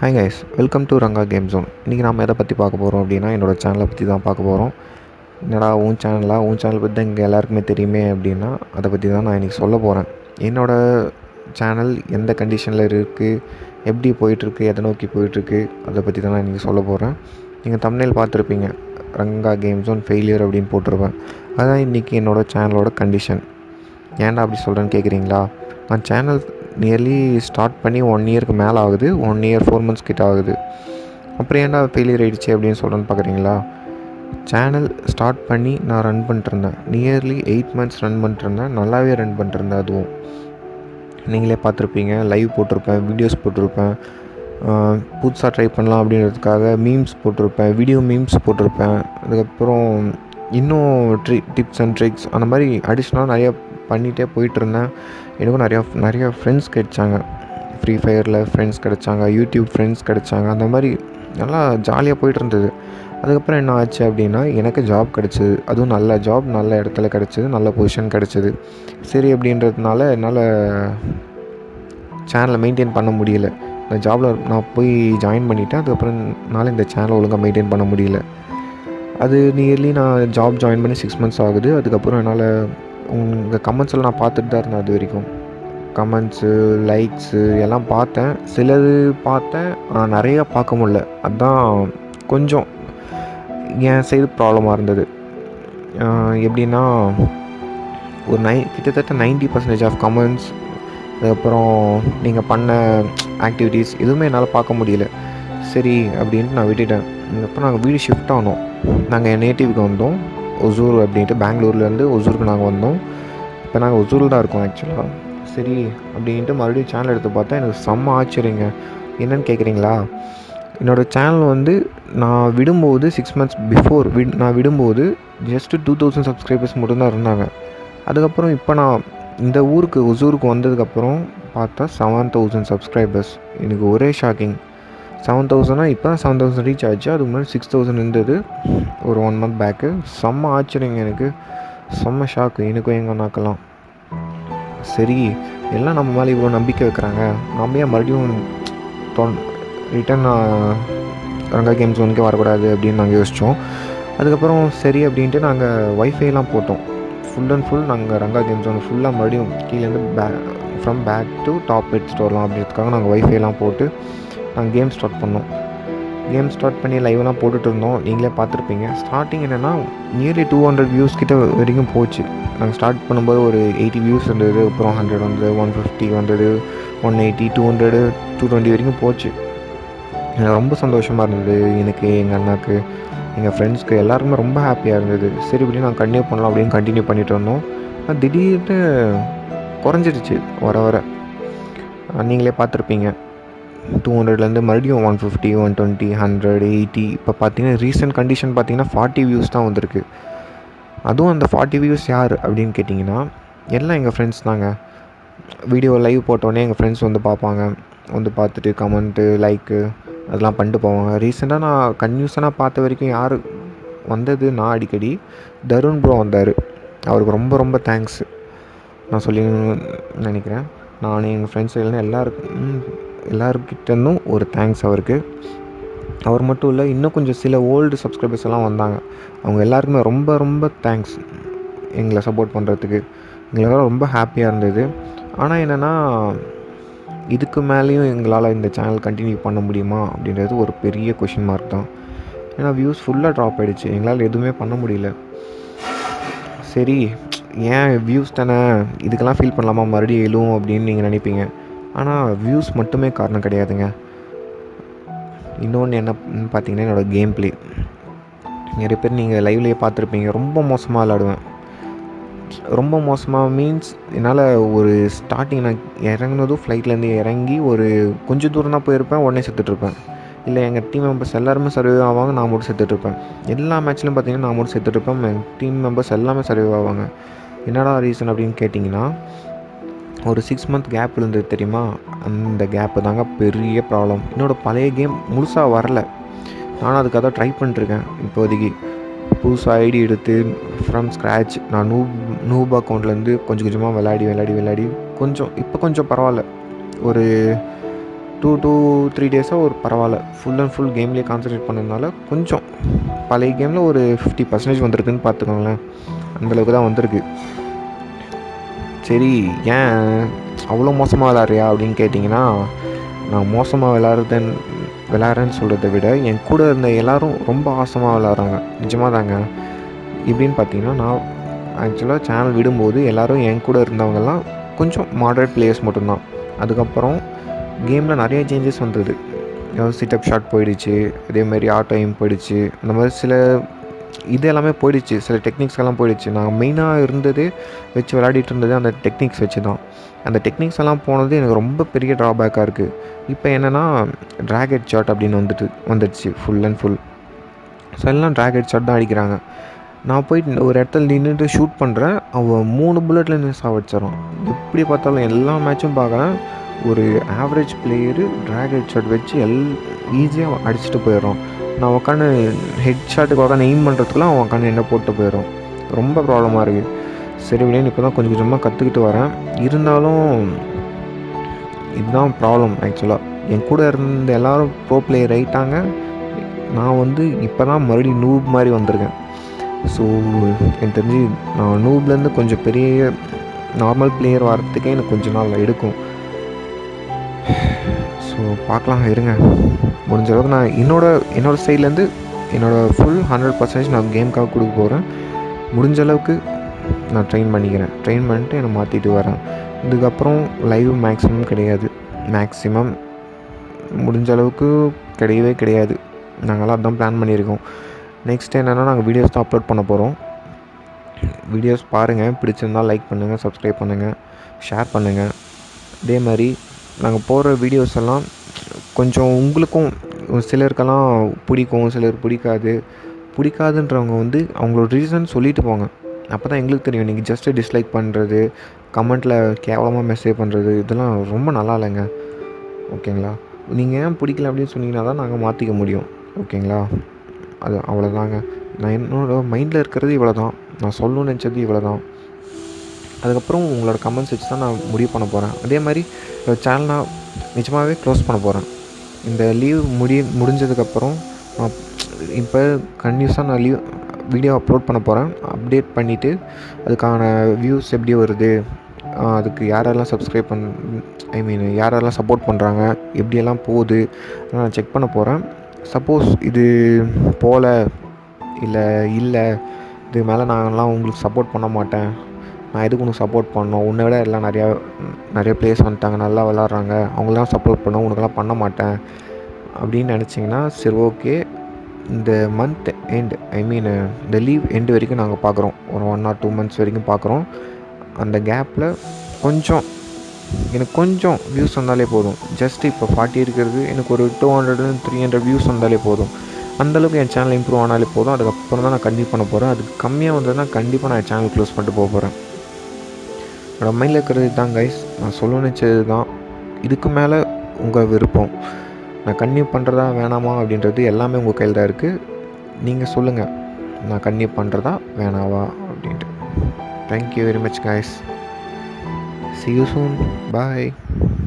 hi guys welcome to Ranga game zone இன்றைக்கி நாம் எதை பற்றி பார்க்க போகிறோம் அப்படின்னா என்னோடய சேனலை பற்றி தான் பார்க்க போகிறோம் என்னடா உன் சேனலா உன் சேனல் பற்றி தான் இங்கே எல்லாருக்குமே தெரியுமே அப்படின்னா அதை பற்றி தான் நான் இன்றைக்கி சொல்ல போகிறேன் என்னோடய சேனல் எந்த கண்டிஷனில் இருக்குது எப்படி போயிட்டுருக்கு எதை நோக்கி போயிட்டுருக்கு அதை பற்றி தான் நான் இன்றைக்கி சொல்ல போகிறேன் நீங்கள் தமிழில் பார்த்துருப்பீங்க ரங்கா கேம் ஜோன் ஃபெயிலியர் அப்படின்னு போட்டிருப்பேன் அதுதான் இன்றைக்கி என்னோடய சேனலோட கண்டிஷன் ஏன்டா அப்படி சொல்கிறேன்னு கேட்குறீங்களா நான் சேனல் நியர்லி ஸ்டார்ட் பண்ணி ஒன் இயருக்கு மேலே ஆகுது ஒன் இயர் ஃபோர் மந்த்ஸ் கிட்ட ஆகுது அப்புறம் ஏன்டா ஃபெயிலியர் ஆகிடுச்சு அப்படின்னு சொல்கிறேன்னு பார்க்குறீங்களா சேனல் ஸ்டார்ட் பண்ணி நான் ரன் பண்ணிட்டுருந்தேன் நியர்லி எயிட் மந்த்ஸ் ரன் பண்ணிட்டுருந்தேன் நல்லாவே ரன் பண்ணிட்டுருந்தேன் அதுவும் நீங்களே பார்த்துருப்பீங்க லைவ் போட்டிருப்பேன் வீடியோஸ் போட்டிருப்பேன் புதுசாக ட்ரை பண்ணலாம் அப்படின்றதுக்காக மீம்ஸ் போட்டிருப்பேன் வீடியோ மீம்ஸ் போட்டிருப்பேன் அதுக்கப்புறம் இன்னும் ட்ரி டிப்ஸ் அண்ட் ட்ரிக்ஸ் அந்த மாதிரி அடிஷ்னலாக நிறைய பண்ணிகிட்டே போயிட்டுருந்தேன் எனக்கும் நிறையா நிறையா ஃப்ரெண்ட்ஸ் கிடைச்சாங்க ஃப்ரீ ஃபயரில் ஃப்ரெண்ட்ஸ் கிடைச்சாங்க யூடியூப் ஃப்ரெண்ட்ஸ் கிடைச்சாங்க அந்த மாதிரி நல்லா ஜாலியாக போயிட்டு இருந்தது அதுக்கப்புறம் என்ன ஆச்சு அப்படின்னா எனக்கு ஜாப் கிடச்சிது அதுவும் நல்ல ஜாப் நல்ல இடத்துல கிடச்சிது நல்ல பொசிஷன் கிடச்சிது சரி அப்படின்றதுனால என்னால் சேனலை மெயின்டைன் பண்ண முடியல இந்த ஜாபில் நான் போய் ஜாயின் பண்ணிவிட்டேன் அதுக்கப்புறம் என்னால் இந்த சேனலை ஒழுங்காக மெயின்டைன் பண்ண முடியல அது நியர்லி நான் ஜாப் ஜாயின் பண்ணி சிக்ஸ் மந்த்ஸ் ஆகுது அதுக்கப்புறம் என்னால் உங்கள் கமெண்ட்ஸ் எல்லாம் நான் பார்த்துட்டு தான் இருந்தேன் அது வரைக்கும் கமெண்ட்ஸு லைக்ஸு எல்லாம் பார்த்தேன் சிலது பார்த்தேன் ஆனால் நிறையா பார்க்க முடில அதுதான் கொஞ்சம் என் சைடு ப்ராப்ளமாக இருந்தது எப்படின்னா ஒரு நை கிட்டத்தட்ட நைன்டி பர்சன்டேஜ் ஆஃப் கமெண்ட்ஸ் அதுக்கப்புறம் நீங்கள் பண்ண ஆக்டிவிட்டீஸ் எதுவுமே என்னால் பார்க்க முடியல சரி அப்படின்ட்டு நான் விட்டுட்டேன் அதுக்கப்புறம் நாங்கள் வீடு ஷிஃப்ட் ஆனோம் நாங்கள் என் நேட்டிவ்க்கு வந்தோம் ஒசூர் அப்படின்ட்டு பெங்களூர்லேருந்து ஒசூருக்கு நாங்கள் வந்தோம் இப்போ நாங்கள் ஒசூரில் தான் இருக்கோம் ஆக்சுவலாக சரி அப்படின்ட்டு மறுபடியும் சேனல் எடுத்து பார்த்தா எனக்கு செம்ம ஆச்சரியங்க என்னன்னு கேட்குறீங்களா என்னோடய சேனல் வந்து நான் விடும்போது சிக்ஸ் மந்த்ஸ் பிஃபோர் விட் நான் விடும்போது ஜஸ்ட்டு டூ தௌசண்ட் சப்ஸ்கிரைபர்ஸ் மட்டும்தான் இருந்தாங்க அதுக்கப்புறம் இப்போ நான் இந்த ஊருக்கு ஒசூருக்கு வந்ததுக்கப்புறம் பார்த்தா செவன் தௌசண்ட் சப்ஸ்கிரைபர்ஸ் எனக்கு ஒரே ஷாக்கிங் செவன் தௌசண்ட்னா இப்போ தான் செவன் தௌசண்ட் ரீச் ஆச்சு அதுக்கு முன்னாடி சிக்ஸ் தௌசண்ட் இருந்தது ஒரு ஒன் மந்த் பேக்கு செம்ம ஆச்சரியங்க எனக்கு செம்ம ஷாக்கு எனக்கும் எங்கள் அண்ணாக்கெல்லாம் சரி எல்லாம் நம்ம மேலே இவ்வளோ நம்பிக்கை வைக்கிறாங்க நம்ம ஏன் மறுபடியும் தொன் ரிட்டன் ரங்கா கேம்ஸ் ஒன்றுக்கே வரக்கூடாது அப்படின்னு நாங்கள் யோசித்தோம் அதுக்கப்புறம் சரி அப்படின்ட்டு நாங்கள் ஒய்ஃபைலாம் போட்டோம் ஃபுல் அண்ட் ஃபுல் நாங்கள் ரங்கா கேம்ஸ் ஒன்று ஃபுல்லாக மறுபடியும் கீழேருந்து பே ஃப்ரம் பேக் டு டாப் எடுத்துகிட்டு வரலாம் அப்படின்றதுக்காக நாங்கள் ஒய்ஃபைலாம் போட்டு நாங்கள் கேம் ஸ்டார்ட் பண்ணோம் கேம் ஸ்டார்ட் பண்ணி லைவ்லாம் போட்டுட்டு இருந்தோம் நீங்களே பார்த்துருப்பீங்க ஸ்டார்டிங் என்னென்னா நியர்லி டூ ஹண்ட்ரட் வியூஸ் கிட்ட வரைக்கும் போச்சு நாங்கள் ஸ்டார்ட் பண்ணும்போது ஒரு எயிட்டி வியூஸ் இருந்தது அப்புறம் ஹண்ட்ரட் வந்தது ஒன் ஃபிஃப்டி வந்தது one eighty two hundred two twenty வரைக்கும் போச்சு எனக்கு ரொம்ப சந்தோஷமாக இருந்தது எனக்கு எங்கள் அண்ணாக்கு எங்கள் ஃப்ரெண்ட்ஸ்க்கு எல்லாருக்குமே ரொம்ப ஹாப்பியாக இருந்தது சரி இப்படி நான் கண்டினியூ பண்ணலாம் அப்படின்னு கண்டினியூ பண்ணிட்டு இருந்தோம் திடீர்னு குறைஞ்சிடுச்சு வர வர நீங்களே பார்த்துருப்பீங்க டூ ஹண்ட்ரட்லேருந்து மறுபடியும் one fifty one twenty hundred eighty இப்போ பார்த்தீங்கன்னா ரீசெண்ட் கண்டிஷன் பார்த்தீங்கன்னா ஃபார்ட்டி வியூஸ் தான் வந்திருக்கு அதுவும் அந்த ஃபார்ட்டி வியூஸ் யார் அப்படின்னு கேட்டிங்கன்னா எல்லாம் எங்கள் ஃப்ரெண்ட்ஸ் தாங்க வீடியோ லைவ் போட்டோடனே எங்கள் ஃப்ரெண்ட்ஸ் வந்து பார்ப்பாங்க வந்து பார்த்துட்டு கமெண்ட்டு லைக்கு அதெல்லாம் பண்ணிட்டு போவாங்க ரீசெண்டாக நான் கன்யூஸாக நான் பார்த்த வரைக்கும் யார் வந்தது நான் அடிக்கடி தருண் ப்ரோ வந்தார் அவருக்கு ரொம்ப ரொம்ப தேங்க்ஸ் நான் சொல்லி நினைக்கிறேன் நான் எங்கள் ஃப்ரெண்ட்ஸ் எல்லாம் எல்லாருக்கும் எல்லாருக்கிட்டேருந்தும் ஒரு தேங்க்ஸ் அவருக்கு அவர் மட்டும் இல்லை இன்னும் கொஞ்சம் சில ஓல்டு சப்ஸ்கிரைபர்ஸ் எல்லாம் வந்தாங்க அவங்க எல்லாருக்குமே ரொம்ப ரொம்ப தேங்க்ஸ் எங்களை சப்போர்ட் பண்ணுறதுக்கு எங்களால் ரொம்ப ஹாப்பியாக இருந்தது ஆனால் என்னென்னா இதுக்கு மேலேயும் எங்களால் இந்த சேனல் கண்டினியூ பண்ண முடியுமா அப்படின்றது ஒரு பெரிய கொஷின் மார்க் தான் ஏன்னா வியூஸ் ஃபுல்லாக ட்ராப் ஆகிடுச்சு எங்களால் எதுவுமே பண்ண முடியல சரி ஏன் வியூஸ் தானே இதுக்கெல்லாம் ஃபீல் பண்ணலாமா மறுபடியும் எழுவும் அப்படின்னு நீங்கள் நினைப்பீங்க ஆனால் வியூஸ் மட்டுமே காரணம் கிடையாதுங்க இன்னொன்று என்ன பார்த்தீங்கன்னா என்னோடய கேம் ப்ளே நிறைய பேர் நீங்கள் லைவ்லேயே பார்த்துருப்பீங்க ரொம்ப மோசமாக விளாடுவேன் ரொம்ப மோசமாக மீன்ஸ் என்னால் ஒரு ஸ்டார்டிங் நான் இறங்குனதும் ஃப்ளைட்லேருந்து இறங்கி ஒரு கொஞ்சம் தூரம் தான் போயிருப்பேன் உடனே செத்துட்ருப்பேன் இல்லை எங்கள் டீம் மெம்பர்ஸ் எல்லாருமே சர்வே ஆவாங்க நான் மட்டும் செத்துட்ருப்பேன் எல்லா மேட்ச்லையும் பார்த்தீங்கன்னா நான் மட்டும் செத்துட்ருப்பேன் என் டீம் மெம்பர்ஸ் எல்லாமே சர்வே ஆவாங்க என்னடா ரீசன் அப்படின்னு கேட்டிங்கன்னா ஒரு சிக்ஸ் மந்த் கேப் இருந்தது தெரியுமா அந்த கேப்பு தாங்க பெரிய ப்ராப்ளம் என்னோடய பழைய கேம் முழுசாக வரல நானும் அதுக்காக தான் ட்ரை பண்ணிட்டுருக்கேன் இப்போதைக்கு புதுசாக ஐடி எடுத்து ஃப்ரம் ஸ்க்ராச் நான் நூ நூப் அக்கௌண்ட்லேருந்து கொஞ்சம் கொஞ்சமாக விளையாடி விளையாடி விளையாடி கொஞ்சம் இப்போ கொஞ்சம் பரவாயில்ல ஒரு டூ டூ த்ரீ டேஸாக ஒரு பரவாயில்ல ஃபுல் அண்ட் ஃபுல் கேம்லேயே கான்சன்ட்ரேட் பண்ணதுனால கொஞ்சம் பழைய கேமில் ஒரு ஃபிஃப்டி பர்சன்டேஜ் வந்திருக்குன்னு பார்த்துக்கோங்களேன் அந்தளவுக்கு தான் வந்திருக்கு சரி ஏன் அவ்வளோ மோசமாக விளாட்றியா அப்படின்னு கேட்டிங்கன்னா நான் மோசமாக விளாட்றதுன்னு விளாட்றேன்னு சொல்கிறத விட என் கூட இருந்த எல்லோரும் ரொம்ப ஆசமாக விளாட்றாங்க நிஜமாக தாங்க எப்படின்னு பார்த்தீங்கன்னா நான் ஆக்சுவலாக சேனல் விடும்போது எல்லோரும் என் கூட இருந்தவங்கெல்லாம் கொஞ்சம் மாடரேட் பிளேயர்ஸ் மட்டும்தான் அதுக்கப்புறம் கேமில் நிறைய சேஞ்சஸ் வந்தது சிட்டப் ஷாட் போயிடுச்சு அதேமாதிரி ஆட்டோ எய்ம் போயிடுச்சு அந்த மாதிரி சில இது எல்லாமே போயிடுச்சு சில டெக்னிக்ஸ் எல்லாம் போயிடுச்சு நான் மெயினாக இருந்தது வச்சு விளையாடிட்டு இருந்தது அந்த டெக்னிக்ஸ் வச்சு தான் அந்த டெக்னிக்ஸ் எல்லாம் போனது எனக்கு ரொம்ப பெரிய ட்ராபேக்காக இருக்குது இப்போ என்னென்னா ட்ராக் ஹெட் ஷாட் அப்படின்னு வந்துட்டு வந்துடுச்சு ஃபுல் அண்ட் ஃபுல் ஸோ எல்லாம் ட்ராக் ஹெட் ஷாட் தான் அடிக்கிறாங்க நான் போயிட்டு ஒரு இடத்துல நின்றுட்டு ஷூட் பண்ணுறேன் அவன் மூணு புல்லட்டில் நின்று சாவடிச்சிடறான் எப்படி பார்த்தாலும் எல்லா மேட்சும் பார்க்குறேன் ஒரு average player drag head shot வச்சு எல் ஈஸியாக அடிச்சுட்டு போயிடுறான் நான் உட்காந்து ஹெட் ஷாட்டுக்கு உட்காந்து எய்ம் பண்ணுறதுக்குள்ள அவன் உட்காந்து என்ன போட்டு போயிடும் ரொம்ப ப்ராப்ளமாக இருக்குது சரி விடேன்னு இப்போ தான் கொஞ்சம் கொஞ்சமாக கற்றுக்கிட்டு வரேன் இருந்தாலும் இதுதான் ப்ராப்ளம் ஆக்சுவலாக என் கூட இருந்த எல்லோரும் ப்ரோ பிளேயர் ஆகிட்டாங்க நான் வந்து இப்போ தான் மறுபடியும் நூப் மாதிரி வந்திருக்கேன் ஸோ எனக்கு தெரிஞ்சு நான் நூப்லேருந்து கொஞ்சம் பெரிய நார்மல் பிளேயர் வரத்துக்கே எனக்கு கொஞ்ச நாள் எடுக்கும் ஸோ பார்க்கலாம் இருங்க முடிஞ்ச அளவுக்கு நான் என்னோட என்னோடய சைட்லேருந்து என்னோடய ஃபுல் ஹண்ட்ரட் பர்சன்டேஜ் நான் கேமுக்காக கொடுக்க போகிறேன் முடிஞ்ச அளவுக்கு நான் ட்ரெயின் பண்ணிக்கிறேன் ட்ரெயின் பண்ணிட்டு என்னை மாற்றிட்டு வரேன் இதுக்கப்புறம் லைவ் மேக்ஸிமம் கிடையாது மேக்ஸிமம் முடிஞ்ச அளவுக்கு கிடையவே கிடையாது நாங்களாம் அதான் பிளான் பண்ணியிருக்கோம் நெக்ஸ்ட் என்னென்னா நாங்கள் வீடியோஸ் தான் அப்லோட் பண்ண போகிறோம் வீடியோஸ் பாருங்கள் பிடிச்சிருந்தால் லைக் பண்ணுங்கள் சப்ஸ்கிரைப் பண்ணுங்கள் ஷேர் பண்ணுங்கள் அதே மாதிரி நாங்கள் போடுற வீடியோஸ் எல்லாம் கொஞ்சம் உங்களுக்கும் சிலருக்கெல்லாம் பிடிக்கும் சிலர் பிடிக்காது பிடிக்காதுன்றவங்க வந்து அவங்களோட ரீசன் சொல்லிட்டு போங்க அப்போ தான் எங்களுக்கு தெரியும் நீங்கள் ஜஸ்ட்டு டிஸ்லைக் பண்ணுறது கமெண்ட்டில் கேவலமாக மெசேஜ் பண்ணுறது இதெல்லாம் ரொம்ப நல்லா இல்லைங்க ஓகேங்களா நீங்கள் ஏன் பிடிக்கல அப்படின்னு சொன்னீங்கன்னா தான் நாங்கள் மாற்றிக்க முடியும் ஓகேங்களா அது அவ்வளோதாங்க நான் என்னோடய மைண்டில் இருக்கிறது இவ்வளோ தான் நான் சொல்லணும்னு நினச்சது இவ்வளோ தான் அதுக்கப்புறம் உங்களோட கமெண்ட்ஸ் வச்சு தான் நான் முடிவு பண்ண போகிறேன் அதே மாதிரி சேனல் நான் நிஜமாகவே க்ளோஸ் பண்ண போகிறேன் இந்த லீவ் முடி முடிஞ்சதுக்கப்புறம் நான் இப்போ கன்யூஸாக நான் லீவ் வீடியோ அப்லோட் பண்ண போகிறேன் அப்டேட் பண்ணிவிட்டு அதுக்கான வியூஸ் எப்படி வருது அதுக்கு யாரெல்லாம் சப்ஸ்கிரைப் பண் ஐ மீன் யாரெல்லாம் சப்போர்ட் பண்ணுறாங்க எப்படியெல்லாம் போகுது நான் செக் பண்ண போகிறேன் சப்போஸ் இது போகல இல்லை இல்லை இது மேலே நான்லாம் உங்களுக்கு சப்போர்ட் பண்ண மாட்டேன் நான் எதுக்கு உனக்கு சப்போர்ட் பண்ணோம் உன்னை விட எல்லாம் நிறையா நிறைய பிளேயர்ஸ் வந்துட்டாங்க நல்லா விளாட்றாங்க அவங்களாம் சப்போர்ட் பண்ணோம் உனக்கெல்லாம் பண்ண மாட்டேன் அப்படின்னு நினச்சிங்கன்னா சரி ஓகே இந்த மந்த் எண்ட் ஐ மீன் இந்த லீவ் எண்டு வரைக்கும் நாங்கள் பார்க்குறோம் ஒரு ஒன் ஆர் டூ மந்த்ஸ் வரைக்கும் பார்க்குறோம் அந்த கேப்பில் கொஞ்சம் எனக்கு கொஞ்சம் வியூஸ் வந்தாலே போதும் ஜஸ்ட் இப்போ ஃபார்ட்டி இருக்கிறது எனக்கு ஒரு two hundred three hundred views வந்தாலே போதும் அந்தளவுக்கு என் சேனல் இம்ப்ரூவ் ஆனாலே போதும் அதுக்கப்புறம் தான் நான் கண்டினியூ பண்ண போகிறேன் அதுக்கு கம்மியாக வந்ததுன்னா கண்டிப்பாக நான் சேனல் க்ளோஸ் பண்ணிட்டு போக போகிறேன் என்னோடய மைண்டில் இருக்கிறது தான் கைஸ் நான் சொல்ல நினச்சது தான் இதுக்கு மேலே உங்கள் விருப்பம் நான் கன்னியூ பண்ணுறதா வேணாமா அப்படின்றது எல்லாமே உங்கள் கையில் தான் இருக்குது நீங்கள் சொல்லுங்கள் நான் கன்னியூ பண்ணுறதா வேணாவா அப்படின்ட்டு thank you very much guys see you soon bye